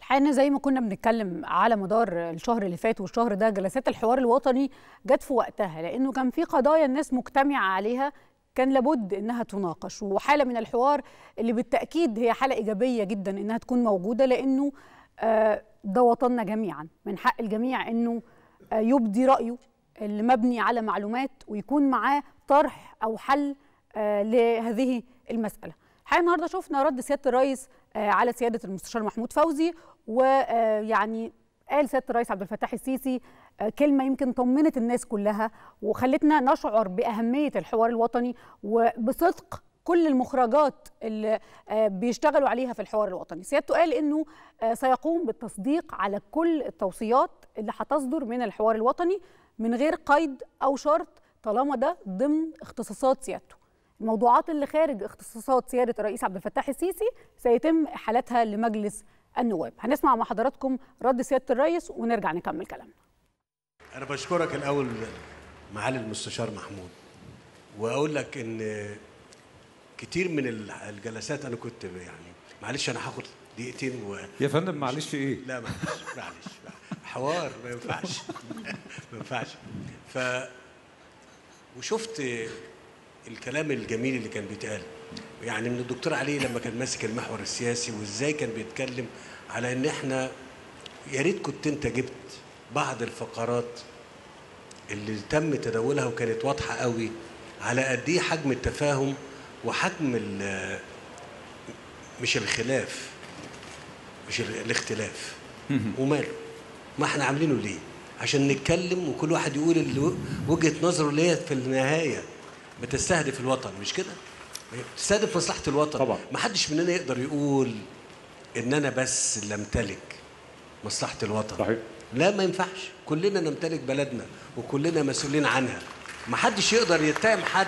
الحقيقه زي ما كنا بنتكلم على مدار الشهر اللي فات والشهر ده جلسات الحوار الوطني جت في وقتها لانه كان في قضايا الناس مجتمعه عليها كان لابد انها تناقش وحاله من الحوار اللي بالتاكيد هي حاله ايجابيه جدا انها تكون موجوده لانه ده وطننا جميعا من حق الجميع انه يبدي رايه اللي مبني على معلومات ويكون معاه طرح او حل لهذه المساله الحقيقه النهارده شفنا رد سياده الرئيس على سياده المستشار محمود فوزي ويعني قال سياده الرئيس عبد الفتاح السيسي كلمه يمكن طمنت الناس كلها وخلتنا نشعر باهميه الحوار الوطني وبصدق كل المخرجات اللي بيشتغلوا عليها في الحوار الوطني سيادته قال انه سيقوم بالتصديق على كل التوصيات اللي هتصدر من الحوار الوطني من غير قيد او شرط طالما ده ضمن اختصاصات سيادته الموضوعات اللي خارج اختصاصات سياده الرئيس عبد الفتاح السيسي سيتم احالتها لمجلس النواب هنسمع مع حضراتكم رد سياده الرئيس ونرجع نكمل كلامنا انا بشكرك الاول معالي المستشار محمود واقول لك ان كتير من الجلسات انا كنت يعني معلش انا هاخد دقيقتين و يا فندم معلش ايه لا معلش معلش حوار ما ينفعش ما ينفعش ف وشفت الكلام الجميل اللي كان بيتقال يعني من الدكتور علي لما كان ماسك المحور السياسي وازاي كان بيتكلم على ان احنا يا ريت كنت انت جبت بعض الفقرات اللي تم تداولها وكانت واضحه قوي على قد ايه حجم التفاهم وحجم مش الخلاف مش الاختلاف وماله ما احنا عاملينه ليه عشان نتكلم وكل واحد يقول اللي وجهه نظره اللي هي في النهايه بتستهدف الوطن مش كده بتستهدف مصلحه الوطن طبعا ما حدش مننا يقدر يقول ان انا بس اللي امتلك مصلحه الوطن صحيح لا ما ينفعش كلنا نمتلك بلدنا وكلنا مسؤولين عنها ما حدش يقدر يتهم حد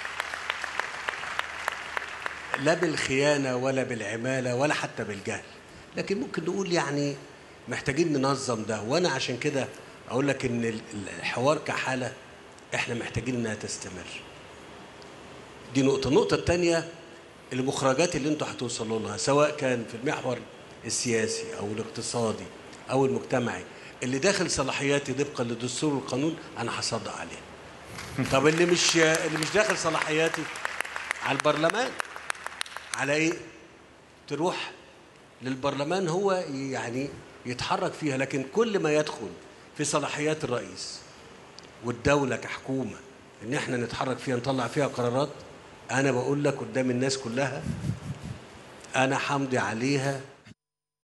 لا بالخيانة ولا بالعمالة ولا حتى بالجهل لكن ممكن نقول يعني محتاجين ننظم ده وأنا عشان كده أقول لك إن الحوار كحالة إحنا محتاجين إنها تستمر دي نقطة النقطة الثانية المخرجات اللي انتوا هتوصلوا لها سواء كان في المحور السياسي أو الاقتصادي أو المجتمعي اللي داخل صلاحياتي طبقا للدستور والقانون أنا هصدق عليه طب اللي مش اللي مش داخل صلاحياتي على البرلمان على ايه تروح للبرلمان هو يعني يتحرك فيها لكن كل ما يدخل في صلاحيات الرئيس والدولة كحكومة ان احنا نتحرك فيها نطلع فيها قرارات انا بقول لك قدام الناس كلها انا حمضي عليها